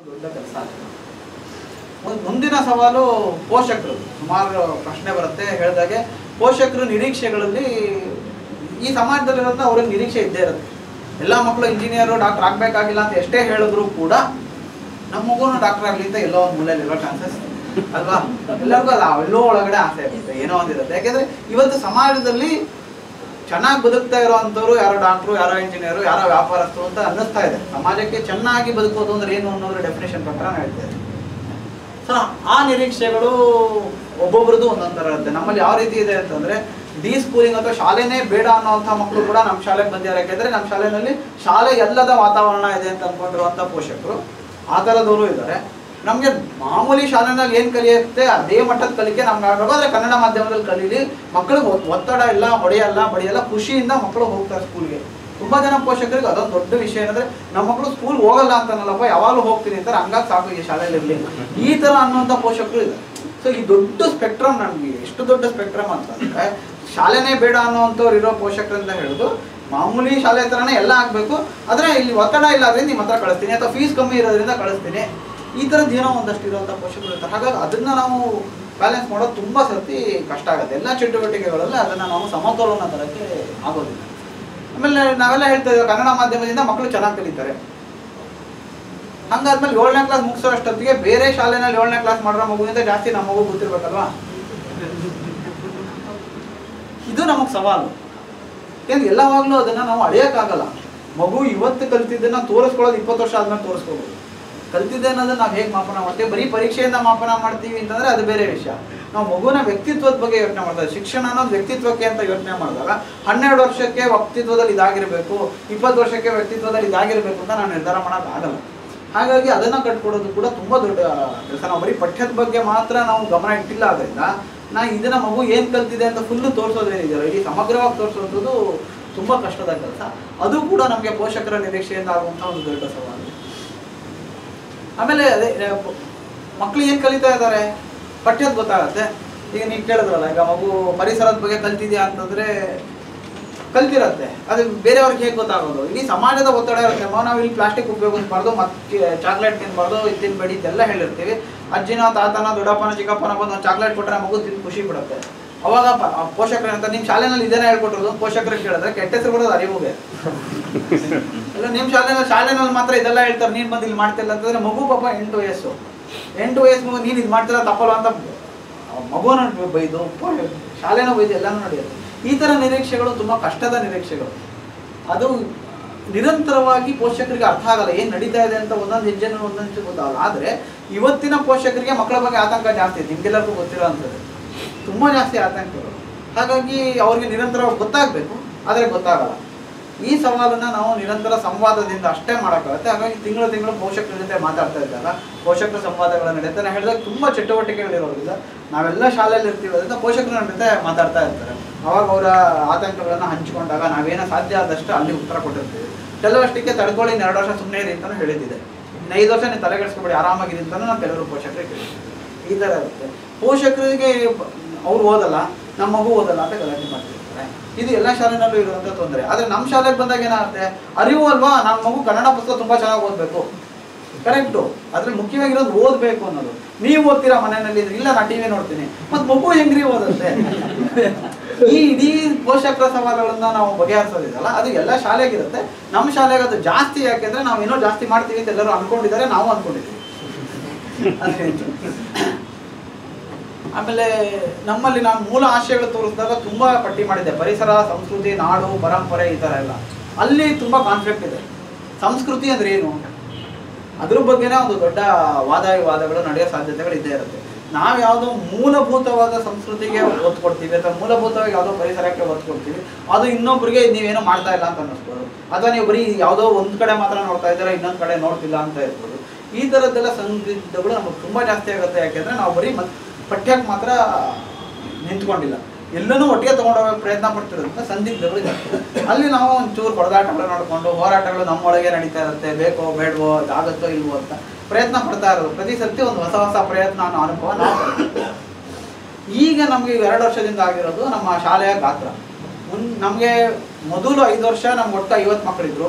ದೊಡ್ಡ ಕೆಲಸ ಮುಂದಿನ ಸವಾಲು ಪೋಷಕರು ಸುಮಾರು ಪ್ರಶ್ನೆ ಬರುತ್ತೆ ಹೇಳಿದಾಗೆ ಪೋಷಕರು ನಿರೀಕ್ಷೆಗಳಲ್ಲಿ ಈ ಸಮಾಜದಲ್ಲಿರೋದ್ರಿಂದ ಅವ್ರಿಗೆ ನಿರೀಕ್ಷೆ ಇದ್ದೇ ಇರುತ್ತೆ ಎಲ್ಲ ಮಕ್ಕಳು ಇಂಜಿನಿಯರು ಡಾಕ್ಟರ್ ಆಗಬೇಕಾಗಿಲ್ಲ ಅಂತ ಎಷ್ಟೇ ಹೇಳಿದ್ರು ಕೂಡ ನಮ್ಮ ಮಗುನು ಡಾಕ್ಟರ್ ಆಗಲಿ ಅಂತ ಎಲ್ಲೋ ಒಂದು ಮೂಲೆಯಲ್ಲಿ ಇರೋ ಚಾನ್ಸಸ್ ಅಲ್ವಾ ಎಲ್ಲರಿಗೂ ಅದು ಎಲ್ಲೋ ಒಳಗಡೆ ಆಸೆ ಇರುತ್ತೆ ಏನೋ ಒಂದಿರುತ್ತೆ ಯಾಕೆಂದ್ರೆ ಇವತ್ತು ಸಮಾಜದಲ್ಲಿ ಚೆನ್ನಾಗಿ ಬದುಕ್ತಾ ಇರೋವಂಥವ್ರು ಯಾರೋ ಡಾಕ್ಟ್ರು ಯಾರೋ ಇಂಜಿನಿಯರು ಯಾರೋ ವ್ಯಾಪಾರಸ್ಥರು ಅಂತ ಅನ್ನಿಸ್ತಾ ಇದೆ ಸಮಾಜಕ್ಕೆ ಚೆನ್ನಾಗಿ ಬದುಕೋದು ಅಂದ್ರೆ ಏನು ಅನ್ನೋದ್ರ ಡೆಫಿನೇಷನ್ ಪ್ರಕಾರ ಹೇಳ್ತಾ ಇದೆ ಸೊ ಆ ನಿರೀಕ್ಷೆಗಳು ಒಬ್ಬೊಬ್ರದ್ದು ಒಂದೊಂದು ಥರ ಇರುತ್ತೆ ನಮ್ಮಲ್ಲಿ ಯಾವ ರೀತಿ ಇದೆ ಅಂತಂದ್ರೆ ಡಿ ಸ್ಕೂಲಿಂಗ್ ಅಥವಾ ಶಾಲೆನೇ ಬೇಡ ಅನ್ನೋಂಥ ಮಕ್ಕಳು ಕೂಡ ನಮ್ಮ ಶಾಲೆಗೆ ಬಂದಿದ್ದಾರೆ ಯಾಕೆಂದ್ರೆ ನಮ್ಮ ಶಾಲೆಯಲ್ಲಿ ಶಾಲೆ ಎಲ್ಲದ ವಾತಾವರಣ ಇದೆ ಅಂತ ಅನ್ಕೊಂಡಿರುವಂಥ ಪೋಷಕರು ಆ ಥರದವರು ಇದ್ದಾರೆ ನಮಗೆ ಮಾಮೂಲಿ ಶಾಲೆನಲ್ಲಿ ಏನು ಕಲಿಯುತ್ತೆ ಅದೇ ಮಟ್ಟದ ಕಲಿಕೆ ನಮ್ಗೆ ಆಗಬೇಕು ಆದರೆ ಕನ್ನಡ ಮಾಧ್ಯಮದಲ್ಲಿ ಕಲೀಲಿ ಮಕ್ಕಳಿಗೆ ಒತ್- ಒತ್ತಡ ಇಲ್ಲ ಹೊಡೆಯಲ್ಲ ಬಡಿಯಲ್ಲ ಖುಷಿಯಿಂದ ಮಕ್ಕಳು ಹೋಗ್ತಾರೆ ಸ್ಕೂಲ್ಗೆ ತುಂಬಾ ಜನ ಪೋಷಕರಿಗೆ ಅದೊಂದು ದೊಡ್ಡ ವಿಷಯ ಏನಂದ್ರೆ ನಮ್ಮ ಮಕ್ಕಳು ಸ್ಕೂಲ್ ಹೋಗಲ್ಲ ಅಂತನಲ್ಲಪ್ಪ ಯಾವಾಗಲೂ ಹೋಗ್ತೀನಿ ಅಂತಾರೆ ಹಂಗಾಗಿ ಸಾಕು ಈ ಶಾಲೆಯಲ್ಲಿ ಇರಲಿ ಈ ತರ ಅನ್ನುವಂಥ ಪೋಷಕರು ಇದೆ ಸೊ ಈ ದೊಡ್ಡ ಸ್ಪೆಕ್ಟ್ರಮ್ ನಮ್ಗೆ ಎಷ್ಟು ದೊಡ್ಡ ಸ್ಪೆಕ್ಟ್ರಮ್ ಅಂತಂದ್ರೆ ಶಾಲೆನೇ ಬೇಡ ಅನ್ನೋವಂಥವ್ರು ಇರೋ ಪೋಷಕರಿಂದ ಹಿಡಿದು ಮಾಮೂಲಿ ಶಾಲೆ ಥರನೇ ಎಲ್ಲ ಆಗಬೇಕು ಆದರೆ ಇಲ್ಲಿ ಒತ್ತಡ ಇಲ್ಲ ಅದರಿಂದ ನಿಮ್ಮ ಹತ್ರ ಕಳಿಸ್ತೀನಿ ಅಥವಾ ಫೀಸ್ ಕಮ್ಮಿ ಇರೋದ್ರಿಂದ ಕಳಿಸ್ತೀನಿ ಈ ಥರದ್ದು ಏನೋ ಒಂದಷ್ಟು ಇರುವಂಥ ಪೋಷಕರು ಇರ್ತಾರೆ ಹಾಗಾಗಿ ಅದನ್ನ ನಾವು ಬ್ಯಾಲೆನ್ಸ್ ಮಾಡೋದು ತುಂಬ ಸರ್ತಿ ಕಷ್ಟ ಆಗುತ್ತೆ ಎಲ್ಲ ಚಟುವಟಿಕೆಗಳಲ್ಲಿ ಅದನ್ನ ನಾವು ಸಮತೋಲನ ತರಕ್ಕೆ ಆಗೋದಿಲ್ಲ ಆಮೇಲೆ ನಾವೆಲ್ಲ ಹೇಳ್ತಾ ಇದ್ದೇವೆ ಕನ್ನಡ ಮಾಧ್ಯಮದಿಂದ ಮಕ್ಕಳು ಚೆನ್ನಾಗಿ ಕಲಿತಾರೆ ಹಂಗಾದ್ಮೇಲೆ ಏಳನೇ ಕ್ಲಾಸ್ ಮುಗಿಸೋ ಅಷ್ಟೊತ್ತಿಗೆ ಬೇರೆ ಶಾಲೆನಲ್ಲಿ ಏಳನೇ ಕ್ಲಾಸ್ ಮಾಡಿರೋ ಮಗುವಿಂದ ಜಾಸ್ತಿ ನಮ್ಮ ಮಗು ಗೊತ್ತಿರ್ಬೇಕಲ್ವಾ ಇದು ನಮಗೆ ಸವಾಲು ಯಾಕಂದ್ರೆ ಎಲ್ಲವಾಗ್ಲೂ ಅದನ್ನ ನಾವು ಅಳಿಯೋಕ್ಕಾಗಲ್ಲ ಮಗು ಇವತ್ತು ಕಲ್ತಿದ್ದನ್ನ ತೋರಿಸ್ಕೊಳ್ಳೋದು ಇಪ್ಪತ್ತು ವರ್ಷ ಆದ್ಮೇಲೆ ತೋರಿಸ್ಕೋಬೋದು ಕಲ್ತಿದ್ದೆ ಅನ್ನೋದನ್ನ ನಾವು ಹೇಗೆ ಮಾಪನ ಮಾಡ್ತೀವಿ ಬರೀ ಪರೀಕ್ಷೆಯಿಂದ ಮಾಪನ ಮಾಡ್ತೀವಿ ಅಂತಂದ್ರೆ ಅದು ಬೇರೆ ವಿಷಯ ನಾವು ಮಗುವಿನ ವ್ಯಕ್ತಿತ್ವದ ಬಗ್ಗೆ ಯೋಚನೆ ಮಾಡ್ತಾರೆ ಶಿಕ್ಷಣ ಅನ್ನೋದು ವ್ಯಕ್ತಿತ್ವಕ್ಕೆ ಅಂತ ಯೋಚನೆ ಮಾಡಿದಾಗ ಹನ್ನೆರಡು ವರ್ಷಕ್ಕೆ ವ್ಯಕ್ತಿತ್ವದಲ್ಲಿ ಇದಾಗಿರಬೇಕು ಇಪ್ಪತ್ತು ವರ್ಷಕ್ಕೆ ವ್ಯಕ್ತಿತ್ವದಲ್ಲಿ ಇದಾಗಿರಬೇಕು ಅಂತ ನಾವು ನಿರ್ಧಾರ ಮಾಡೋಕ್ಕಾಗಲ್ಲ ಹಾಗಾಗಿ ಅದನ್ನ ಕಟ್ಕೊಡೋದು ಕೂಡ ತುಂಬಾ ದೊಡ್ಡ ಕೆಲಸ ನಾವು ಬರೀ ಪಠ್ಯದ ಬಗ್ಗೆ ಮಾತ್ರ ನಾವು ಗಮನ ಇಟ್ಟಿಲ್ಲ ಅದರಿಂದ ನಾ ಇದನ್ನ ಮಗು ಏನ್ ಕಲ್ತಿದೆ ಅಂತ ಫುಲ್ಲು ತೋರಿಸೋದೇನಿದೆಯಲ್ಲ ಇಡೀ ಸಮಗ್ರವಾಗಿ ತೋರಿಸೋದು ತುಂಬಾ ಕಷ್ಟದ ಕೆಲಸ ಅದು ಕೂಡ ನಮಗೆ ಪೋಷಕರ ನಿರೀಕ್ಷೆಯಿಂದ ಆಗುವಂತಹ ಒಂದು ದೊಡ್ಡ ಸವಾಲು ಆಮೇಲೆ ಅದೇ ಮಕ್ಕಳು ಏನು ಕಲಿತಾ ಇದ್ದಾರೆ ಪಠ್ಯದ ಗೊತ್ತಾಗತ್ತೆ ಈಗ ನೀವು ಕೇಳಿದ್ರಲ್ಲ ಈಗ ಮಗು ಪರಿಸರದ ಬಗ್ಗೆ ಕಲ್ತಿದ್ಯಾ ಅಂತಂದ್ರೆ ಕಲ್ತಿರತ್ತೆ ಅದು ಬೇರೆಯವ್ರಿಗೆ ಹೇಗೆ ಗೊತ್ತಾಗೋದು ಇಡೀ ಸಮಾಜದ ಒತ್ತಡ ಇರುತ್ತೆ ಮಾ ನಾವು ಇಲ್ಲಿ ಪ್ಲಾಸ್ಟಿಕ್ ಉಪಯೋಗಿಸ್ಬಾರ್ದು ಮತ್ತೆ ಚಾಕ್ಲೇಟ್ ತಿನ್ಬಾರ್ದು ಇದು ತಿನ್ಬೇಡಿ ಇದೆಲ್ಲ ಹೇಳಿರ್ತೀವಿ ಅಜ್ಜಿನ ತಾತನ ದೊಡ್ಡಪ್ಪನ ಚಿಕ್ಕಪ್ಪನ ಬಂದು ಒಂದು ಚಾಕ್ಲೇಟ್ ಕೊಟ್ಟರೆ ಮಗು ತಿಂದು ಖುಷಿ ಪಡುತ್ತೆ ಅವಾಗ ಪ- ಆ ಪೋಷಕರು ಅಂತ ನಿಮ್ಮ ಶಾಲೆನಲ್ಲಿ ಇದನ್ನೇ ಹೇಳ್ಕೊಟ್ಟಿರೋದು ಪೋಷಕರಿಗೆ ಕೇಳಿದ್ರೆ ಕೆಟ್ಟ ಹೆಸರು ಕೊಡೋದು ಅರಿವುಗೆ ಇಲ್ಲ ನಿಮ್ಮ ಶಾಲೆನಲ್ಲಿ ಶಾಲೆನಲ್ಲಿ ಮಾತ್ರ ಇದೆಲ್ಲ ಹೇಳ್ತಾರೆ ನೀನು ಬಂದು ಇಲ್ಲಿ ಮಾಡ್ತಿಲ್ಲ ಅಂತಂದ್ರೆ ಮಗು ಪಾಪ ಎಂಟು ವಯಸ್ಸು ಎಂಟು ವಯಸ್ಸು ಮಗು ನೀನು ಇದು ಮಾಡ್ತಿಲ್ಲ ತಪ್ಪಲ್ಲ ಅಂತ ಮಗುವನ್ನ ಬೈದು ಪೋ- ಶಾಲೆನೂ ಬೈದು ಎಲ್ಲನೂ ನಡೆಯುತ್ತೆ ಈ ಥರ ನಿರೀಕ್ಷೆಗಳು ತುಂಬ ಕಷ್ಟದ ನಿರೀಕ್ಷೆಗಳು ಅದು ನಿರಂತರವಾಗಿ ಪೋಷಕರಿಗೆ ಅರ್ಥ ಆಗಲ್ಲ ಏನು ನಡೀತಾ ಇದೆ ಅಂತ ಒಂದೊಂದು ಹೆಜ್ಜೆನೂ ಒಂದೊಂದು ಗೊತ್ತಾಗಲ್ಲ ಆದರೆ ಇವತ್ತಿನ ಪೋಷಕರಿಗೆ ಮಕ್ಕಳ ಬಗ್ಗೆ ಆತಂಕ ಜಾಸ್ತಿ ಇದೆ ನಿಮ್ಗೆಲ್ಲರಿಗೂ ಗೊತ್ತಿರೋ ಅಂಥದ್ದು ತುಂಬ ಜಾಸ್ತಿ ಆತಂಕಗಳು ಹಾಗಾಗಿ ಅವ್ರಿಗೆ ನಿರಂತರವಾಗಿ ಗೊತ್ತಾಗಬೇಕು ಆದರೆ ಗೊತ್ತಾಗಲ್ಲ ಈ ಸವಾಲನ್ನ ನಾವು ನಿರಂತರ ಸಂವಾದದಿಂದ ಅಷ್ಟೇ ಮಾಡೋಕ್ಕಾಗುತ್ತೆ ಹಾಗಾಗಿ ತಿಂಗಳು ತಿಂಗಳು ಪೋಷಕರ ಜೊತೆ ಮಾತಾಡ್ತಾ ಇದ್ದಾಗ ಪೋಷಕರ ಸಂವಾದಗಳ ನಡೀತಾ ನಾನು ಹೇಳಿದಾಗ ತುಂಬ ಚಟುವಟಿಕೆಗಳಿರೋದ್ರಿಂದ ನಾವೆಲ್ಲ ಶಾಲೆಯಲ್ಲಿ ಇರ್ತೀವದ್ರಿಂದ ಪೋಷಕರು ನಮ್ಮ ಜೊತೆ ಮಾತಾಡ್ತಾ ಇರ್ತಾರೆ ಅವಾಗ ಅವರ ಆತಂಕಗಳನ್ನು ಹಂಚಿಕೊಂಡಾಗ ನಾವೇನೋ ಸಾಧ್ಯ ಆದಷ್ಟು ಅಲ್ಲಿ ಉತ್ತರ ಕೊಟ್ಟಿರ್ತೀವಿ ಕೆಲವಷ್ಟಕ್ಕೆ ತಡ್ಕೊಳ್ಳಿ ಇನ್ನು ಎರಡು ವರ್ಷ ಸುಮ್ಮನೆ ಇರಿ ಅಂತಲೂ ಹೇಳಿದ್ದಿದೆ ಇನ್ನು ಐದು ವರ್ಷ ನೀವು ತಲೆಗೆಡಿಸ್ಕೊಬೇಡಿ ಆರಾಮಾಗಿರಿ ಅಂತಲೂ ನಾವು ಕೆಲವರು ಪೋಷಕರಿಗೆ ಹೇಳಿದ್ವಿ ಈ ಥರ ಇರುತ್ತೆ ಪೋಷಕರಿಗೆ ಅವ್ರು ಓದಲ್ಲ ನಮ್ಮ ಮಗು ಓದಲ್ಲ ಅಂತ ಗಲಾಟೆ ಮಾಡ್ತಿರ್ತಾರೆ ಇದು ಎಲ್ಲ ಶಾಲೆನಲ್ಲೂ ಇರುವಂಥ ತೊಂದರೆ ಆದರೆ ನಮ್ಮ ಶಾಲೆಗೆ ಬಂದಾಗ ಏನಾಗುತ್ತೆ ಅರಿವು ಅಲ್ವಾ ನನ್ನ ಮಗು ಕನ್ನಡ ಪುಸ್ತಕ ತುಂಬ ಚೆನ್ನಾಗಿ ಓದಬೇಕು ಕರೆಕ್ಟು ಅದ್ರಲ್ಲಿ ಮುಖ್ಯವಾಗಿರೋದು ಓದಬೇಕು ಅನ್ನೋದು ನೀವು ಓದ್ತೀರಾ ಮನೆಯಲ್ಲಿ ಇದ್ರೆ, ಇಲ್ಲ ನಾನು ಟಿವಿ ನೋಡ್ತೀನಿ ಮತ್ತು ಮಗು ಹೆಂಗ್ರಿ ಓದುತ್ತೆ ಈ ಇಡೀ ಪೋಷಕರ ಸವಾಲುಗಳನ್ನ ನಾವು ಬಗೆಹರಿಸೋದಿದಲ್ಲ ಅದು ಎಲ್ಲ ಶಾಲೆಗಿರುತ್ತೆ ನಮ್ಮ ಶಾಲೆಗೆ ಅದು ಜಾಸ್ತಿ ಯಾಕೆಂದ್ರೆ ನಾವು ಏನೋ ಜಾಸ್ತಿ ಮಾಡ್ತೀವಿ ಅಂತ ಎಲ್ಲರೂ ಅನ್ಕೊಂಡಿದ್ದಾರೆ ನಾವು ಅನ್ಕೊಂಡಿದ್ದೀವಿ ಅದೇನು. ಆಮೇಲೆ ನಮ್ಮಲ್ಲಿ ನಾನು ಮೂಲ ಆಶಯಗಳು ತೋರಿಸಿದಾಗ ತುಂಬಾ ಪಟ್ಟಿ ಮಾಡಿದ್ದೆ ಪರಿಸರ ಸಂಸ್ಕೃತಿ ನಾಡು ಪರಂಪರೆ ಈ ಥರ ಎಲ್ಲ ಅಲ್ಲಿ ತುಂಬಾ ಕಾನ್ಫ್ಲಿಕ್ಟ್ ಇದೆ ಸಂಸ್ಕೃತಿ ಅಂದ್ರೆ ಏನು ಅದ್ರ ಬಗ್ಗೆನೇ ಒಂದು ದೊಡ್ಡ ವಾದ ವಿವಾದಗಳು ನಡೆಯೋ ಸಾಧ್ಯತೆಗಳು ಇದ್ದೇ ಇರುತ್ತೆ ನಾವು ಯಾವುದೋ ಮೂಲಭೂತವಾದ ಸಂಸ್ಕೃತಿಗೆ ಒತ್ತು ಕೊಡ್ತೀವಿ ಅಥವಾ ಮೂಲಭೂತವಾಗಿ ಯಾವುದೋ ಪರಿಸರಕ್ಕೆ ಒತ್ತು ಕೊಡ್ತೀವಿ ಅದು ಇನ್ನೊಬ್ರಿಗೆ ನೀವೇನೋ ಮಾಡ್ತಾ ಇಲ್ಲ ಅಂತ ಅನ್ನಿಸ್ಬೋದು ಅಥವಾ ನೀವು ಬರೀ ಯಾವುದೋ ಒಂದು ಕಡೆ ಮಾತ್ರ ನೋಡ್ತಾ ಇದ್ದೀರಾ ಇನ್ನೊಂದು ಕಡೆ ನೋಡ್ತಿಲ್ಲ ಅಂತ ಇರ್ಬೋದು ಈ ಥರದ್ದೆಲ್ಲ ಸಂದಿಗ್ಧಗಳು ನಮಗೆ ತುಂಬ ಜಾಸ್ತಿ ಆಗುತ್ತೆ ಯಾಕೆಂದ್ರೆ ನಾವು ಬರೀ ಮತ್ ಪಠ್ಯಕ್ಕೆ ಮಾತ್ರ ನಿಂತ್ಕೊಂಡಿಲ್ಲ ಎಲ್ಲನೂ ಒಟ್ಟಿಗೆ ತಗೊಂಡೋಗಕ್ಕೆ ಪ್ರಯತ್ನ ಪಡ್ತಿರೋದ್ರಿಂದ ಸಂದಿಗ್ಧಗಳು ಜಾಸ್ತಿ ಅಲ್ಲಿ ನಾವು ಒಂಚೂರು ಹೊಡೆದಾಟಗಳು ನೋಡಿಕೊಂಡು ಹೋರಾಟಗಳು ನಮ್ಮೊಳಗೆ ನಡೀತಾ ಇರುತ್ತೆ ಬೇಕೋ ಬೇಡವೋ ಆಗುತ್ತೋ ಇಲ್ವೋ ಅಂತ ಪ್ರಯತ್ನ ಪಡ್ತಾ ಇರೋದು ಪ್ರತಿ ಸರ್ತಿ ಒಂದು ಹೊಸ ಹೊಸ ಪ್ರಯತ್ನ ಅನ್ನೋ ಅನುಭವ ನಾವು ಪಡ್ತೀವಿ. ಈಗ ನಮಗೆ ಎರಡು ವರ್ಷದಿಂದ ಆಗಿರೋದು ನಮ್ಮ ಶಾಲೆಯ ಗಾತ್ರ ಮುನ್ ನಮಗೆ ಮೊದಲು ಐದು ವರ್ಷ ನಮ್ಗೆ ಒಟ್ಟು ಐವತ್ತು ಮಕ್ಕಳಿದ್ರು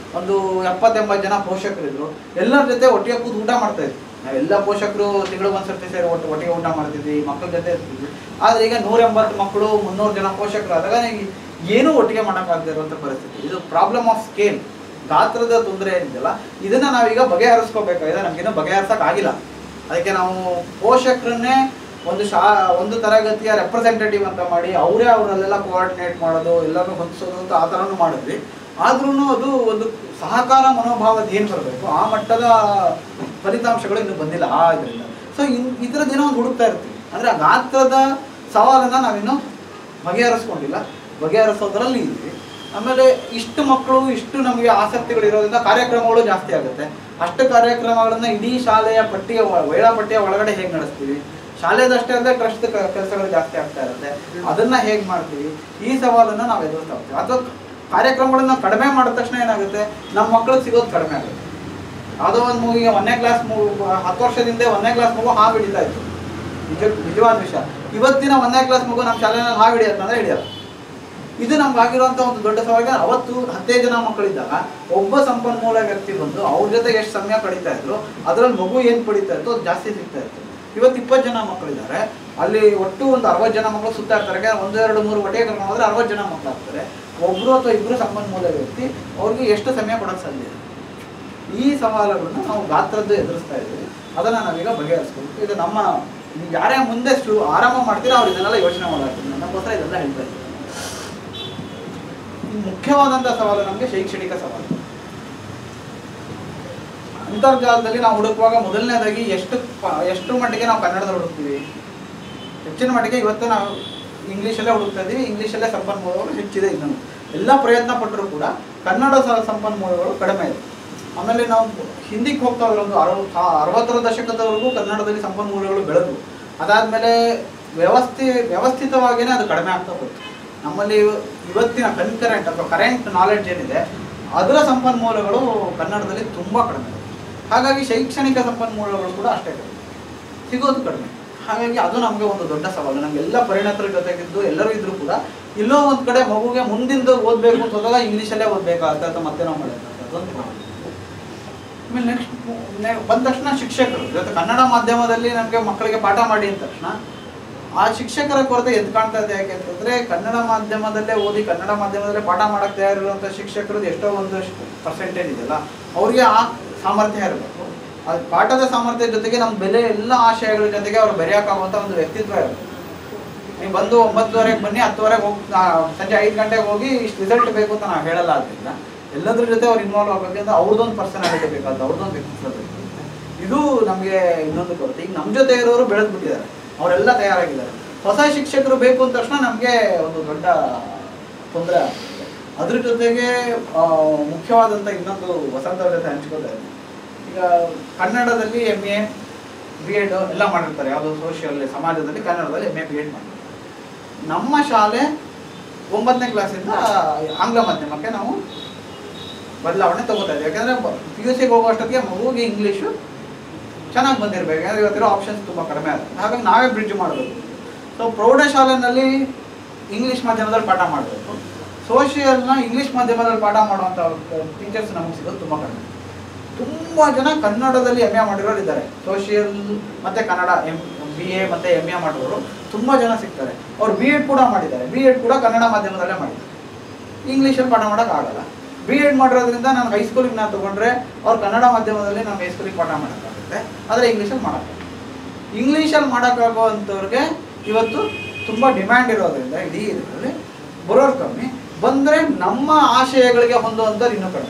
ಒಂದು ಎಪ್ಪತ್ತೆಂಬತ್ತು ಜನ ಪೋಷಕರಿದ್ರು ಎಲ್ಲರ ಜೊತೆ ಒಟ್ಟಿಗೆ ಕೂತು ಊಟ ಮಾಡ್ತಾ ಇದ್ವಿ ನಾವೆಲ್ಲ ಪೋಷಕರು ತಿಂಗಳು ಒಂದ್ಸರ್ತಿ ಸೇರಿ ಒಟ್ಟು ಒಟ್ಟಿಗೆ ಊಟ ಮಾಡ್ತಿದ್ವಿ ಮಕ್ಕಳ ಜೊತೆ ಇರ್ತಿದ್ವಿ ಆದ್ರೆ ಈಗ ನೂರ ಎಂಬತ್ತು ಮಕ್ಕಳು ಮುನ್ನೂರು ಜನ ಪೋಷಕರು ಆದಾಗ ಈ- ಏನೂ ಒಟ್ಟಿಗೆ ಮಾಡೋಕ್ಕಾಗದೇ ಇರುವಂಥ ಪರಿಸ್ಥಿತಿ ಇದು ಪ್ರಾಬ್ಲಮ್ ಆಫ್ ಸ್ಕೇಲ್ ಗಾತ್ರದ ತೊಂದರೆ ಏನಿದೆಯಲ್ಲ ಇದನ್ನ ನಾವೀಗ ಬಗೆಹರಿಸ್ಕೋಬೇಕಾಗಿದೆ ನಮಗಿನ್ನೂ ಬಗೆಹರಿಸಕ್ ಆಗಿಲ್ಲ ಅದಕ್ಕೆ ನಾವು ಪೋಷಕರನ್ನೇ ಒಂದು ಶಾ ಒಂದು ತರಗತಿಯ ರೆಪ್ರೆಸೆಂಟೇಟಿವ್ ಅಂತ ಮಾಡಿ ಅವರೇ ಅವರಲ್ಲೆಲ್ಲ ಕೋಆರ್ಡಿನೇಟ್ ಮಾಡೋದು ಎಲ್ಲರೂ ಹೊಂದಿಸೋದು ಅಂತ ಆ ಥರನೂ ಮಾಡಿದ್ವಿ ಆದ್ರೂ ಅದು ಒಂದು ಸಹಕಾರ ಮನೋಭಾವದ ಏನು ಬರಬೇಕು ಆ ಮಟ್ಟದ ಫಲಿತಾಂಶಗಳು ಇನ್ನೂ ಬಂದಿಲ್ಲ ಆ ಇದರಿಂದ ಸೊ ಇನ್ ಇದರದ್ದು ಏನೋ ಒಂದು ಹುಡುಕ್ತಾ ಇರ್ತೀವಿ ಅಂದರೆ ಆ ಗಾತ್ರದ ಸವಾಲನ್ನು ನಾವಿನ್ನೂ ಬಗೆಹರಿಸ್ಕೊಂಡಿಲ್ಲ ಬಗೆಹರಿಸೋದ್ರಲ್ಲಿ ಇದ್ವಿ ಆಮೇಲೆ ಇಷ್ಟು ಮಕ್ಕಳು ಇಷ್ಟು ನಮಗೆ ಆಸಕ್ತಿಗಳು ಇರೋದ್ರಿಂದ ಕಾರ್ಯಕ್ರಮಗಳು ಜಾಸ್ತಿ ಆಗುತ್ತೆ ಅಷ್ಟು ಕಾರ್ಯಕ್ರಮಗಳನ್ನ ಇಡೀ ಶಾಲೆಯ ಪಟ್ಟಿಯ ಒ- ವೇಳಾಪಟ್ಟಿಯ ಒಳಗಡೆ ಹೇಗೆ ನಡೆಸ್ತೀವಿ ಶಾಲೆದಷ್ಟೇ ಅಲ್ಲದೆ ಟ್ರಸ್ಟ್ ಕೆಲಸಗಳು ಜಾಸ್ತಿ ಆಗ್ತಾ ಇರುತ್ತೆ ಅದನ್ನ ಹೇಗೆ ಮಾಡ್ತೀವಿ ಈ ಸವಾಲನ್ನ ನಾವು ಎದುರಿಸ್ತಾ ಹೋಗ್ತೀವಿ ಅಥವಾ ಕಾರ್ಯಕ್ರಮಗಳನ್ನ ಕಡಿಮೆ ಮಾಡಿದ ತಕ್ಷಣ ಏನಾಗುತ್ತೆ ನಮ್ಮ ಮಕ್ಕಳಿಗೆ ಸಿಗೋದು ಕಡಿಮೆ ಆಗುತ್ತೆ ಯಾವುದೋ ಒಂದು ಮೂವಿಗೆ ಒಂದನೇ ಕ್ಲಾಸ್ ಮಗು ಹತ್ತು ವರ್ಷದಿಂದ ಒಂದನೇ ಕ್ಲಾಸ್ ಮಗು ಹಾವು ಹಿಡಿತಾ ಇತ್ತು ನಿಜ ನಿಜವಾದ ವಿಷಯ ಇವತ್ತಿನ ಒಂದನೇ ಕ್ಲಾಸ್ ಮಗು ನಮ್ಮ ಶಾಲೆಯಲ್ಲಿ ಹಾವು ಹಿಡಿಯತ್ತಂದ್ರೆ ಹಿಡಿಯಲ್ಲ ಇದು ನಮ್ಗೆ ಆಗಿರುವಂತ ಒಂದು ದೊಡ್ಡ ಸವಾಲು ಅವತ್ತು ಹದಿನೈದು ಜನ ಮಕ್ಕಳಿದ್ದಾಗ ಒಬ್ಬ ಸಂಪನ್ಮೂಲ ವ್ಯಕ್ತಿ ಬಂದು ಅವ್ರ ಜೊತೆ ಎಷ್ಟು ಸಮಯ ಕಳೀತಾ ಇದ್ರು ಅದರಲ್ಲಿ ಮಗು ಏನು ಪಡಿತಾ ಇತ್ತು ಅದು ಜಾಸ್ತಿ ಸಿಗ್ತಾ ಇತ್ತು ಇವತ್ತು ಇಪ್ಪತ್ತು ಜನ ಮಕ್ಕಳಿದ್ದಾರೆ ಅಲ್ಲಿ ಒಟ್ಟು ಒಂದು ಅರವತ್ತು ಜನ ಮಕ್ಕಳು ಸುತ್ತಾ ಇರ್ತಾರೆ ಯಾಕಂದ್ರೆ ಒಂದು ಎರಡು ಮೂರು ಒಟ್ಟಿಗೆ ಕರ್ಕೊಂಡು ಹೋದ್ರೆ ಅರವತ್ತು ಜನ ಮಕ್ಕಳು ಆಗ್ತಾರೆ ಒಬ್ರು ಅಥವಾ ಇಬ್ರು ಸಂಪನ್ಮೂಲ ವ್ಯಕ್ತಿ ಅವ್ರಿಗೆ ಎಷ್ಟು ಸಮಯ ಕೊಡೋಕೆ ಸಾಧ್ಯ ಇದೆ? ಈ ಸವಾಲುಗಳನ್ನ ನಾವು ಗಾತ್ರದ್ದು ಎದುರಿಸ್ತಾ ಇದ್ದೀವಿ ಅದನ್ನ ನಾವೀಗ ಬಗೆಹರಿಸ್ಬೇಕು ಇದು ನಮ್ಮ ನೀವು ಯಾರೇ ಮುಂದೆ ಶು ಆರಂಭ ಮಾಡ್ತೀರಾ ಅವ್ರು ಇದನ್ನೆಲ್ಲ ಯೋಚನೆ ಮಾಡಾಕ್ತೀನಿ ನಮಗೋಸ್ಕರ ಇದೆಲ್ಲ ಹೇಳ್ತಾ ಇದ್ದೀನಿ ಇನ್ನು ಮುಖ್ಯವಾದಂಥ ಸವಾಲು ನಮಗೆ ಶೈಕ್ಷಣಿಕ ಸವಾಲು ಅಂತರ್ಜಾಲದಲ್ಲಿ ನಾವು ಹುಡುಕುವಾಗ ಮೊದಲನೇದಾಗಿ ಎಷ್ಟು ಪ- ಎಷ್ಟು ಮಟ್ಟಿಗೆ ನಾವು ಕನ್ನಡದಲ್ಲಿ ಹುಡುಕ್ತೀವಿ ಹೆಚ್ಚಿನ ಮಟ್ಟಿಗೆ ಇವತ್ತು ನಾವು ಇಂಗ್ಲೀಷಲ್ಲೇ ಹುಡುಕ್ತಾ ಇದ್ದೀವಿ ಇಂಗ್ಲೀಷಲ್ಲೇ ಸಂಪನ್ಮೂಲಗಳು ಹೆಚ್ಚಿದೆ ಇನ್ನೂ ಎಲ್ಲ ಪ್ರಯತ್ನ ಪಟ್ಟರೂ ಕೂಡ ಕನ್ನಡ ಸ- ಸಂಪನ್ಮೂಲಗಳು ಕಡಿಮೆ ಇದೆ ಆಮೇಲೆ ನಾವು ಹಿಂದಿಗೆ ಹೋಗ್ತಾ ಇದ್ರೆ ಒಂದು ಅರವತ್ತು ಅರವತ್ತರ ದಶಕದವರೆಗೂ ಕನ್ನಡದಲ್ಲಿ ಸಂಪನ್ಮೂಲಗಳು ಬೆಳೆದು ಅದಾದಮೇಲೆ ವ್ಯವಸ್ಥೆ ವ್ಯವಸ್ಥಿತವಾಗಿಯೇ ಅದು ಕಡಿಮೆ ಆಗ್ತಾ ಹೋಯ್ತು ನಮ್ಮಲ್ಲಿ ಇವ- ಇವತ್ತಿನ ಕನ್ಕರೆಂಟ್ ಅಥವಾ ಕರೆಂಟ್ ನಾಲೆಡ್ಜ್ ಏನಿದೆ ಅದರ ಸಂಪನ್ಮೂಲಗಳು ಕನ್ನಡದಲ್ಲಿ ತುಂಬ ಕಡಿಮೆ ಇದೆ ಹಾಗಾಗಿ ಶೈಕ್ಷಣಿಕ ಸಂಪನ್ಮೂಲಗಳು ಕೂಡ ಅಷ್ಟೇ ಕಡಿಮೆ ಸಿಗೋದು ಕಡಿಮೆ ಹಾಗಾಗಿ ಅದು ನಮಗೆ ಒಂದು ದೊಡ್ಡ ಸವಾಲು ನಮಗೆಲ್ಲ ಪರಿಣತರ ಜೊತೆಗಿದ್ದು ಎಲ್ಲರೂ ಇದ್ರೂ ಕೂಡ ಎಲ್ಲೋ ಒಂದು ಕಡೆ ಮಗುಗೆ ಮುಂದಿಂದ ಓದಬೇಕು ಅಂತ ಹೋದಾಗ ಇಂಗ್ಲೀಷಲ್ಲೇ ಓದಬೇಕಾಗತ್ತೆ ಅಥವಾ ಮತ್ತೆ ನಾವು ಮಾಡಬೇಕಾಗತ್ತೆ ಅದೊಂದು ಪ್ರಾಬ್ಲಮ್ ಆಮೇಲೆ ನೆಕ್ಸ್ಟ್ ಬಂದ ತಕ್ಷಣ ಶಿಕ್ಷಕರು ಇವತ್ತು ಕನ್ನಡ ಮಾಧ್ಯಮದಲ್ಲಿ ನಮಗೆ ಮಕ್ಕಳಿಗೆ ಪಾಠ ಮಾಡಿ ಅಂದ ತಕ್ಷಣ ಆ ಶಿಕ್ಷಕರ ಕೊರತೆ ಎದ್ದು ಕಾಣ್ತಾ ಇದೆ ಯಾಕೆ ಅಂತಂದ್ರೆ ಕನ್ನಡ ಮಾಧ್ಯಮದಲ್ಲೇ ಓದಿ ಕನ್ನಡ ಮಾಧ್ಯಮದಲ್ಲೇ ಪಾಠ ಮಾಡಕ್ ತಯಾರಿರುವಂಥ ಶಿಕ್ಷಕರು ಎಷ್ಟೋ ಒಂದು ಪರ್ಸೆಂಟೇಜ್ ಇದೆಯಲ್ಲ ಅವ್ರಿಗೆ ಆ ಸಾಮರ್ಥ್ಯ ಇರಬೇಕು ಅದು ಪಾಠದ ಸಾಮರ್ಥ್ಯದ ಜೊತೆಗೆ ನಮ್ಮ ಬೆಲೆ ಎಲ್ಲ ಆಶಯಗಳ ಜೊತೆಗೆ ಅವ್ರು ಬೆರೆಯೋಕ್ಕಾಗುವಂಥ ಒಂದು ವ್ಯಕ್ತಿತ್ವ ಇರಬೇಕು ನೀವು ಬಂದು ಒಂಬತ್ತುವರೆಗೆ ಬನ್ನಿ ಹತ್ತುವರೆಗೆ ಹೋಗಿ ಸಂಜೆ ಐದು ಗಂಟೆಗೆ ಹೋಗಿ ಇಷ್ಟು ರಿಸಲ್ಟ್ ಬೇಕು ಅಂತ ನಾವು ಹೇಳಲ್ಲ ಆದ್ರಿಂದ ಎಲ್ಲದ್ರ ಜೊತೆ ಅವ್ರು ಇನ್ವಾಲ್ವ್ ಆಗಬೇಕಂದ್ರೆ ಅವ್ರದ್ದೊಂದು ಪರ್ಸನಾಲಿಟಿ ಬೇಕಾದ ಅವ್ರದ್ದೊಂದು ವ್ಯಕ್ತಿತ್ವ ಬೇಕು ಇದು ನಮಗೆ ಇನ್ನೊಂದು ಕೊರತೆ ಈಗ ನಮ್ಮ ಜೊತೆ ಇರೋರು ಬೆಳೆದು ಬಿಟ್ಟಿದ್ದಾರೆ ಅವರೆಲ್ಲ ತಯಾರಾಗಿದ್ದಾರೆ ಹೊಸ ಶಿಕ್ಷಕರು ಬೇಕು ಅಂದ ತಕ್ಷಣ ನಮಗೆ ಒಂದು ದೊಡ್ಡ ತೊಂದರೆ ಆಗ್ತದೆ ಅದ್ರ ಜೊತೆಗೆ ಆ, ಮುಖ್ಯವಾದಂಥ ಇನ್ನೊಂದು ವಸಂತ ಅವ್ರ ಜೊತೆ ಹಂಚ್ಕೋತಾ ಇದ್ದೀನಿ ಈಗ ಕನ್ನಡದಲ್ಲಿ ಎಮ್ ಎ ಬಿ ಎಡ್ ಎಲ್ಲ ಮಾಡಿರ್ತಾರೆ ಯಾವುದೋ ಸೋಷಿಯಲ್ ಸಮಾಜದಲ್ಲಿ ಕನ್ನಡದಲ್ಲಿ ಎಮ್ ಎ ಬಿ ಎಡ್ ಮಾಡಿರ್ತಾರೆ ನಮ್ಮ ಶಾಲೆ ಒಂಬತ್ತನೇ ಕ್ಲಾಸಿಂದ ಆಂಗ್ಲ ಮಾಧ್ಯಮಕ್ಕೆ ನಾವು ಬದಲಾವಣೆ ತಗೋತಾ ಇದ್ದೀವಿ ಯಾಕಂದರೆ ಪಿ ಯು ಸಿಗೆ ಹೋಗೋ ಅಷ್ಟೊತ್ತಿಗೆ ಮಗುವಿಗೆ ಇಂಗ್ಲೀಷು ಚೆನ್ನಾಗಿ ಬಂದಿರಬೇಕು ಯಾಕಂದರೆ ಇವತ್ತಿರೋ ಆಪ್ಷನ್ಸ್ ತುಂಬ ಕಡಿಮೆ ಆಗುತ್ತೆ ಹಾಗಾಗಿ ನಾವೇ ಬ್ರಿಡ್ಜ್ ಮಾಡಬೇಕು ಸೊ ಪ್ರೌಢಶಾಲೆಯಲ್ಲಿ ಇಂಗ್ಲೀಷ್ ಮಾಧ್ಯಮದಲ್ಲಿ ಪಾಠ ಮಾಡಬೇಕು ಸೋಷಿಯಲ್ನ ಇಂಗ್ಲೀಷ್ ಮಾಧ್ಯಮದಲ್ಲಿ ಪಾಠ ಮಾಡುವಂಥ ಟೀಚರ್ಸ್ ನಮಗೆ ಸಿಗೋದು ತುಂಬ ಕಡಿಮೆ ತುಂಬ ಜನ ಕನ್ನಡದಲ್ಲಿ ಎಮ್ ಎ ಮಾಡಿರೋರು ಇದ್ದಾರೆ ಸೋಷಿಯಲ್ ಮತ್ತು ಕನ್ನಡ ಎಮ್ ಬಿ ಎ ಮತ್ತು ಎಮ್ ಎ ಮಾಡಿರೋರು ತುಂಬ ಜನ ಸಿಗ್ತಾರೆ ಅವ್ರು ಬಿ ಎಡ್ ಕೂಡ ಮಾಡಿದ್ದಾರೆ ಬಿ ಎಡ್ ಕೂಡ ಕನ್ನಡ ಮಾಧ್ಯಮದಲ್ಲೇ ಮಾಡಿದ್ದಾರೆ ಇಂಗ್ಲೀಷಲ್ಲಿ ಪಾಠ ಮಾಡೋಕ್ಕಾಗಲ್ಲ ಬಿ ಎಡ್ ಮಾಡಿರೋದ್ರಿಂದ ನಾನು ಹೈಸ್ಕೂಲಿಗೆ ನಾನು ತೊಗೊಂಡ್ರೆ ಅವ್ರು ಕನ್ನಡ ಮಾಧ್ಯಮದಲ್ಲಿ ನಾನು ಹೈಸ್ಕೂಲಿಗೆ ಪಾಠ ಮಾಡೋಕ್ಕಾಗುತ್ತೆ ಆದರೆ ಇಂಗ್ಲೀಷಲ್ಲಿ ಮಾಡೋಕ್ಕಾಗಲ್ಲ ಇಂಗ್ಲೀಷಲ್ಲಿ ಮಾಡೋಕ್ಕಾಗುವಂಥವ್ರಿಗೆ ಇವತ್ತು ತುಂಬ ಡಿಮ್ಯಾಂಡ್ ಇರೋದ್ರಿಂದ ಇಡೀ ಇದರಲ್ಲಿ ಬರೋರು ಕಮ್ಮಿ ಬಂದರೆ ನಮ್ಮ ಆಶಯಗಳಿಗೆ ಹೊಂದುವಂಥದ್ದು ಇನ್ನೂ ಕಡಿಮೆ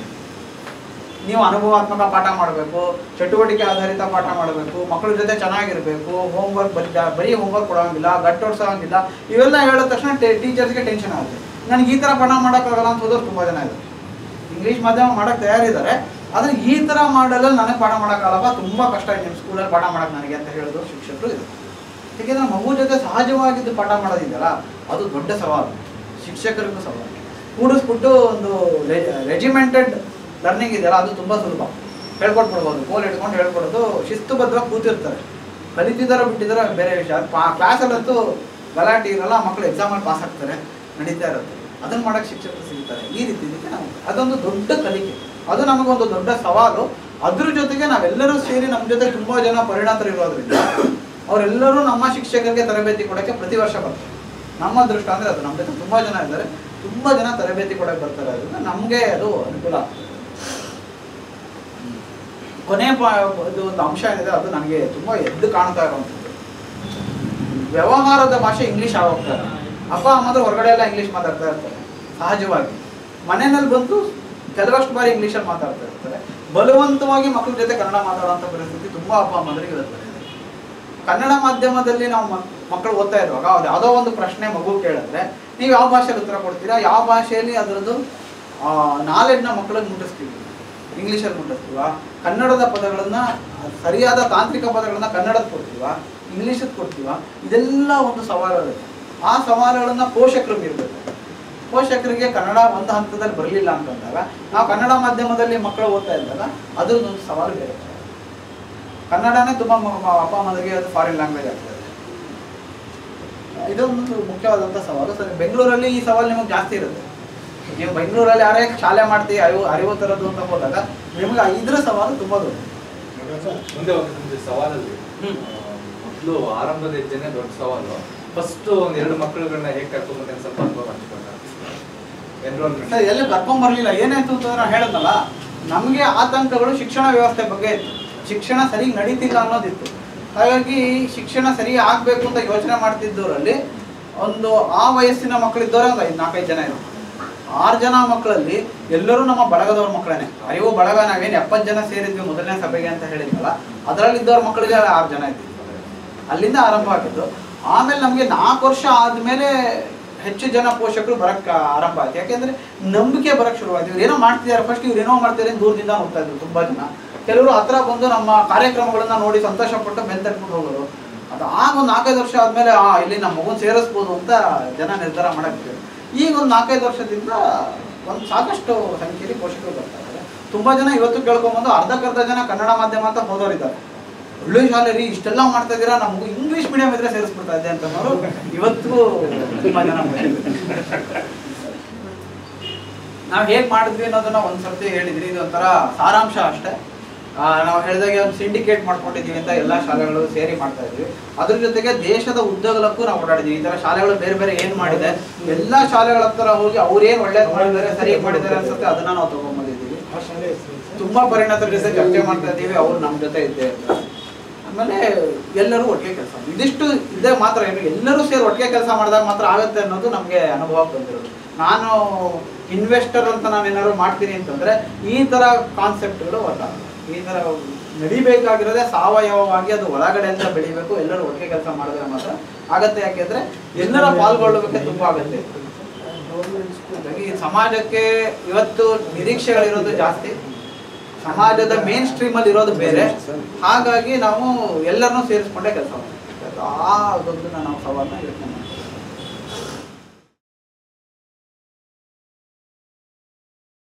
ನೀವು ಅನುಭವಾತ್ಮಕ ಪಾಠ ಮಾಡಬೇಕು ಚಟುವಟಿಕೆ ಆಧಾರಿತ ಪಾಠ ಮಾಡಬೇಕು ಮಕ್ಕಳ ಜೊತೆ ಚೆನ್ನಾಗಿರಬೇಕು ಹೋಮ್ವರ್ಕ್ ಬರೀ ಬರೀ ಹೋಮ್ವರ್ಕ್ ಕೊಡೋಂಗಿಲ್ಲ ಗಟ್ಟೋಡ್ಸೋಂಗಿಲ್ಲ ಇವೆಲ್ಲ ಹೇಳಿದ ತಕ್ಷಣ ಟೀಚರ್ಸ್ಗೆ ಟೆನ್ಷನ್ ಆಗುತ್ತೆ ನನಗೆ ಈ ಥರ ಪಾಠ ಮಾಡೋಕ್ಕಾಗಲ್ಲ ಅಂತ ಹೋದವ್ರು ತುಂಬ ಜನ ಇದ್ದಾರೆ ಇಂಗ್ಲೀಷ್ ಮಾಧ್ಯಮ ಮಾಡೋಕ್ಕೆ ತಯಾರಿದ್ದಾರೆ ಆದರೆ ಈ ಥರ ಮಾಡಲು ನನಗೆ ಪಾಠ ಮಾಡೋಕ್ಕಾಗಲ್ಲ ತುಂಬ ಕಷ್ಟ ಇದೆ ನಿಮ್ಮ ಸ್ಕೂಲಲ್ಲಿ ಪಾಠ ಮಾಡೋಕ್ಕೆ ನನಗೆ ಅಂತ ಹೇಳಿದ್ರು ಶಿಕ್ಷಕರು ಇದೆ ಯಾಕೆಂದರೆ ಮಗು ಜೊತೆ ಸಹಜವಾಗಿದ್ದು ಪಾಠ ಮಾಡೋದಿದೆಯಲ್ಲ ಅದು ದೊಡ್ಡ ಸವಾಲು ಶಿಕ್ಷಕರಿಗೂ ಸವಾಲು ಕೂಡಿಸ್ಬಿಟ್ಟು ಒಂದು ರೆಜಿಮೆಂಟೆಡ್ ಲರ್ನಿಂಗ್ ಇದೆಯಲ್ಲ ಅದು ತುಂಬ ಸುಲಭ ಹೇಳ್ಕೊಟ್ಬಿಡ್ಬೋದು ಕೋಲ್ ಇಟ್ಕೊಂಡು ಹೇಳ್ಕೊಡೋದು ಶಿಸ್ತುಬದ್ಧವಾಗಿ ಕೂತಿರ್ತಾರೆ ಕಲಿತಿದ್ದಾರೋ ಬಿಟ್ಟಿದ್ದಾರೋ ಬೇರೆ ವಿಷಯ ಪಾ ಕ್ಲಾಸಲ್ಲಂತೂ ಗಲಾಟೆ ಇರಲ್ಲ ಮಕ್ಕಳು ಎಕ್ಸಾಮಲ್ಲಿ ಪಾಸ್ ಆಗ್ತಾರೆ ನಡೀತಾ ಇರುತ್ತೆ ಅದನ್ನು ಮಾಡೋಕ್ಕೆ ಶಿಕ್ಷಕರು ಸಿಗ್ತಾರೆ ಈ ರೀತಿ ಇದಕ್ಕೆ ನಾವು ಅದೊಂದು ದೊಡ್ಡ ಕಲಿಕೆ ಅದು ನಮಗೊಂದು ದೊಡ್ಡ ಸವಾಲು ಅದ್ರ ಜೊತೆಗೆ ನಾವೆಲ್ಲರೂ ಸೇರಿ ನಮ್ಮ ಜೊತೆ ತುಂಬಾ ಜನ ಪರಿಣತರು ಇರೋದ್ರಿಂದ ಅವರೆಲ್ಲರೂ ನಮ್ಮ ಶಿಕ್ಷಕರಿಗೆ ತರಬೇತಿ ಕೊಡೋಕ್ಕೆ ಪ್ರತಿ ವರ್ಷ ಬರ್ತಾರೆ ನಮ್ಮ ಅದೃಷ್ಟ ಅಂದ್ರೆ ಅದು ನಮ್ಮ ಜೊತೆ ತುಂಬಾ ಜನ ಇದ್ದಾರೆ ತುಂಬಾ ಜನ ತರಬೇತಿ ಕೊಡಕ್ಕೆ ಬರ್ತಾರೆ ಅದರಿಂದ ನಮಗೆ ಅದು ಅನುಕೂಲ ಆಗ್ತದೆ ಕೊನೆ ಪ- ಇದು ಒಂದು ಅಂಶ ಏನಿದೆ ಅದು ನನಗೆ ತುಂಬಾ ಎದ್ದು ಕಾಣ್ತಾ ಇರುವಂಥದ್ದು ವ್ಯವಹಾರದ ಭಾಷೆ ಇಂಗ್ಲಿಷ್ ಆಗೋಗ್ತಾರೆ ಅಪ್ಪ ಅಮ್ಮದ್ರು ಹೊರಗಡೆ ಎಲ್ಲ ಇಂಗ್ಲಿಷ್ ಮಾತಾಡ್ತಾ ಇರ್ತಾರೆ ಸಹಜವಾಗಿ ಮನೆಯಲ್ಲಿ ಬಂದು ಕೆಲವಷ್ಟು ಬಾರಿ ಇಂಗ್ಲೀಷಲ್ಲಿ ಮಾತಾಡ್ತಾ ಇರ್ತಾರೆ ಬಲವಂತವಾಗಿ ಮಕ್ಕಳ ಜೊತೆ ಕನ್ನಡ ಮಾತಾಡುವಂಥ ಪರಿಸ್ಥಿತಿ ತುಂಬಾ ಅಪ್ಪ ಅಮ್ಮಂದ್ರಿಗೆ ಇವತ್ತು ಬಂದಿದೆ ಕನ್ನಡ ಮಾಧ್ಯಮದಲ್ಲಿ ನಾವು ಮಕ್- ಮಕ್ಕಳು ಓದ್ತಾ ಇರುವಾಗ ಅವ್ರು ಯಾವುದೋ ಒಂದು ಪ್ರಶ್ನೆ ಮಗು ಕೇಳಿದ್ರೆ ನೀವು ಯಾವ ಭಾಷೆಯಲ್ಲಿ ಉತ್ತರ ಕೊಡ್ತೀರಾ ಯಾವ ಭಾಷೆಯಲ್ಲಿ ಅದರದ್ದು ನಾಲೆಡ್ನ ಮಕ್ಕಳಿಗೆ ಮುಟ್ಟಿಸ್ತೀವಿ ಇಂಗ್ಲೀಷಲ್ಲಿ ಮುಟ್ಟಿಸ್ತೀವ ಕನ್ನಡದ ಪದಗಳನ್ನ ಸರಿಯಾದ ತಾಂತ್ರಿಕ ಪದಗಳನ್ನ ಕನ್ನಡದ ಕೊಡ್ತೀವ ಇಂಗ್ಲೀಷದ್ ಕೊಡ್ತೀವ ಇದೆಲ್ಲ ಒಂದು ಸವಾಲುಗಳಿದೆ ಆ ಸವಾಲುಗಳನ್ನ ಪೋಷಕರು ಮೀರ್ಬೇಕು ಪೋಷಕರಿಗೆ ಕನ್ನಡ ಒಂದು ಹಂತದಲ್ಲಿ ಬರಲಿಲ್ಲ ಅಂತಂದಾಗ ನಾವು ಕನ್ನಡ ಮಾಧ್ಯಮದಲ್ಲಿ ಮಕ್ಕಳು ಓದ್ತಾ ಇದ್ದಾಗ ಅದ್ರದ್ದೊಂದು ಸವಾಲು ಬೇರೆ ಕನ್ನಡನೇ ತುಂಬ ಅಪ್ಪ ಅಮ್ಮನಿಗೆ ಅದು ಫಾರಿನ್ ಲ್ಯಾಂಗ್ವೇಜ್ ಆಗ್ತದೆ ಇದೊಂದು ಮುಖ್ಯವಾದಂಥ ಸವಾಲು ಸರಿ ಬೆಂಗಳೂರಲ್ಲಿ ಈ ಸವಾಲು ನಿಮಗೆ ಜಾಸ್ತಿ ಇರುತ್ತೆ ನೀವು ಬೆಂಗಳೂರಲ್ಲಿ ಯಾರೇ ಶಾಲೆ ಮಾಡ್ತೀವಿ ಅರಿವು ಅರಿವು ತರದ್ದು ಅಂತ ಹೋದಾಗ ನಿಮಗೆ ಇದ್ರ ಸವಾಲು ತುಂಬ ದೊಡ್ಡ ಮುಂದೆ ಒಂದು ನಿಮ್ದು ಸವಾಲಲ್ಲಿ ಹ್ಮ್. ಮೊದಲು ಆರಂಭದ ಹೆಜ್ಜೆನೆ ದೊಡ್ಡ ಸವಾಲು ಫಸ್ಟ್ ಒಂದ್ ಎರಡು ಮಕ್ಕಳುಗಳನ್ನ ಹೇಗೆ ಕರ್ಕೊಂಡ್ಬಂದ್ರೆ ಅಂತ ಸ್ವಲ್ಪ ಅನುಭವ ಹಂಚ್ಕೊಂಡ ಎನ್ರೋಲ್ಮೆಂಟ್ ಸರ್ ಎಲ್ಲಿ ಕರ್ಕೊಂಡ್ ಬರ್ಲಿಲ್ಲ ಏನಾಯ್ತು ಅಂತ ನಾನು ಹೇಳದ್ನಲ್ಲ ನಮಗೆ ಆತಂಕಗಳು ಶಿಕ್ಷಣ ವ್ಯವಸ್ಥೆ ಬಗ್ಗೆ ಇತ್ತು ಶಿಕ್ಷಣ ಸರಿ ನಡೀತಿಲ್ಲ ಅನ್ನೋದಿತ್ತು ಹಾಗಾಗಿ ಶಿಕ್ಷಣ ಸರಿ ಆಗ್ಬೇಕು ಅಂತ ಯೋಚನೆ ಮಾಡ್ತಿದ್ದವರಲ್ಲಿ ಒಂದು ಆ ವಯಸ್ಸಿನ ಮಕ್ಕಳಿದ್ದವರೇ ಒಂದು ಐದು ನಾಲ್ಕೈದು ಜನ ಇದ್ರು ಆರು ಜನ ಮಕ್ಕಳಲ್ಲಿ ಎಲ್ಲರೂ ನಮ್ಮ ಬಳಗದವ್ರ ಮಕ್ಕಳೇನೆ ಅರಿವು ಬಳಗ ನಾವೇನು ಎಪ್ಪತ್ತು ಜನ ಸೇರಿದ್ವಿ ಮೊದಲನೇ ಸಭೆಗೆ ಅಂತ ಹೇಳಿದ್ವಲ್ಲ ಅದರಲ್ಲಿದ್ದವ್ರ ಮಕ್ಕಳಿಗೆ ಆರು ಜನ ಇದ್ದಿದ್ದು ಅಲ್ಲಿಂದ ಆರಂಭ ಆಗಿದ್ದು ಆಮೇಲೆ ನಮಗೆ ನಾಲ್ಕು ವರ್ಷ ಆದ್ಮೇಲೆ ಹೆಚ್ಚು ಜನ ಪೋಷಕರು ಬರಕ್ ಆರಂಭ ಆಯ್ತು ಯಾಕೆಂದ್ರೆ ನಂಬಿಕೆ ಬರಕ್ ಶುರುವಾಯ್ತು ಇವ್ರು ಏನೋ ಮಾಡ್ತಿದ್ದಾರೆ ಫಸ್ಟ್ ಇವ್ರು ಏನೋ ಮಾಡ್ತಿದ್ದಾರೆ ಅಂತ ದೂರದಿಂದ ನೋಡ್ತಾ ಇದ್ರು ತುಂಬಾ ಜನ ಕೆಲವರು ಹತ್ರ ಬಂದು ನಮ್ಮ ಕಾರ್ಯಕ್ರಮಗಳನ್ನ ನೋಡಿ ಸಂತೋಷ ಪಟ್ಟು ಬೆಂತಟ್ಬಿಟ್ಟು ಹೋಗೋರು ಅದು ಆಗ ಒಂದು ನಾಲ್ಕೈದು ವರ್ಷ ಆದ್ಮೇಲೆ ಆ ಇಲ್ಲಿ ನಮ್ಮ ಮಗುನ್ ಸೇರಿಸ್ಬೋದು ಅಂತ ಜನ ನಿರ್ಧಾರ ಮಾಡಕ್ಕೆ ಈಗ ಒಂದು ನಾಲ್ಕೈದು ವರ್ಷದಿಂದ ಒಂದು ಸಾಕಷ್ಟು ಸಂಖ್ಯೆಯಲ್ಲಿ ಪೋಷಕರು ಬರ್ತಾ ಇದ್ದಾರೆ ತುಂಬಾ ಜನ ಇವತ್ತು ಕೇಳ್ಕೊಂಬಂದು ಅರ್ಧಕ್ಕರ್ಧ ಜನ ಕನ್ನಡ ಮಾಧ್ಯಮ ಅಂತ ಹೋದವರಿದ್ದಾರೆ ಒಳ್ಳೆ ಶಾಲೆ ರೀ ಇಷ್ಟೆಲ್ಲ ಮಾಡ್ತಾ ಇದ್ದೀರಾ ನಮಗೂ ಇಂಗ್ಲಿಷ್ ಮೀಡಿಯಂ ಇದ್ರೆ ಸೇರಿಸ್ಬಿಡ್ತಾ ಇದ್ದೆ ಅಂತನವರು ಇವತ್ತು ತುಂಬಾ ಜನ ಬಂದಿದ್ದಾರೆ. ನಾವು ಹೇಗೆ ಮಾಡಿದ್ವಿ ಅನ್ನೋದನ್ನ ಒಂದ್ ಸರ್ತಿ ಹೇಳಿದ್ರಿ ಇದು ಒಂಥರ ಸಾರಾಂಶ ಅಷ್ಟೇ ಆ, ನಾವು ಹೇಳಿದಾಗೆ ಒಂದು ಸಿಂಡಿಕೇಟ್ ಮಾಡ್ಕೊಂಡಿದೀವಿ ಅಂತ ಎಲ್ಲ ಶಾಲೆಗಳು ಸೇರಿ ಮಾಡ್ತಾ ಇದ್ವಿ ಅದ್ರ ಜೊತೆಗೆ ದೇಶದ ಉದ್ದಗಲಕ್ಕೂ ನಾವು ಓಡಾಡಿದ್ವಿ ಈ ತರ ಶಾಲೆಗಳು ಬೇರೆ ಬೇರೆ ಏನ್ ಮಾಡಿದೆ ಎಲ್ಲಾ ಶಾಲೆಗಳ ಹತ್ರ ಹೋಗಿ ಅವ್ರು ಏನ್ ಒಳ್ಳೇದ್ ಮಾಡಿದ್ದಾರೆ ಸರಿ ಮಾಡಿದ್ದಾರೆ ಅನ್ಸುತ್ತೆ ಅದನ್ನ ನಾವು ತಗೊಂಡ್ಬಂದಿದ್ದೀವಿ ತುಂಬಾ ಪರಿಣತರ ಜೊತೆ ಚರ್ಚೆ ಮಾಡ್ತಾ ಇದ್ದೀವಿ ಅವ್ರು ನಮ್ಮ ಜೊತೆ ಇದ್ದೇ ಇರ್ತಾರೆ ಆಮೇಲೆ ಎಲ್ಲರೂ ಒಟ್ಟಿಗೆ ಕೆಲಸ ಇದಿಷ್ಟು ಇದೇ ಮಾತ್ರ ಏನು ಎಲ್ಲರೂ ಸೇರಿ ಒಟ್ಟಿಗೆ ಕೆಲಸ ಮಾಡಿದಾಗ ಮಾತ್ರ ಆಗುತ್ತೆ ಅನ್ನೋದು ನಮಗೆ ಅನುಭವ ಬಂದಿರೋದು ನಾನು ಇನ್ವೆಸ್ಟರ್ ಅಂತ ನಾನು ಏನಾದ್ರು ಮಾಡ್ತೀನಿ ಅಂತಂದ್ರೆ ಈ ತರ ಕಾನ್ಸೆಪ್ಟ್ಗಳು ವರ್ಕ್ ಆಗಲ್ಲ ಈ ತರ ನಡಿಬೇಕಾಗಿರೋದೇ ಸಾವಯವವಾಗಿ ಅದು ಒಳಗಡೆಯಿಂದ ಬೆಳಿಬೇಕು ಎಲ್ಲರೂ ಒಟ್ಟಿಗೆ ಕೆಲಸ ಮಾಡಿದ್ರೆ ಮಾತ್ರ ಆಗತ್ತೆ ಯಾಕೆಂದ್ರೆ ಎಲ್ಲರ ಪಾಲ್ಗೊಳ್ಳಬೇಕೆ ತುಂಬಾ ಅಗತ್ಯ ಇದೆ. ಹಾಗಾಗಿ ಸಮಾಜಕ್ಕೆ ಇವತ್ತು ನಿರೀಕ್ಷೆಗಳಿರೋದು ಜಾಸ್ತಿ ಸಮಾಜದ ಮೇನ್ ಸ್ಟ್ರೀಮ್ ಅಲ್ಲಿ ಇರೋದು ಬೇರೆ ಹಾಗಾಗಿ ನಾವು ಎಲ್ಲರನ್ನೂ ಸೇರಿಸ್ಕೊಂಡೇ ಕೆಲಸ ಮಾಡ್ತೀವಿ ಆ ಅದೊಂದು ನಾವು ಸವಾಲನ್ನ ಯೋಚನೆ ಮಾಡ್ತೀವಿ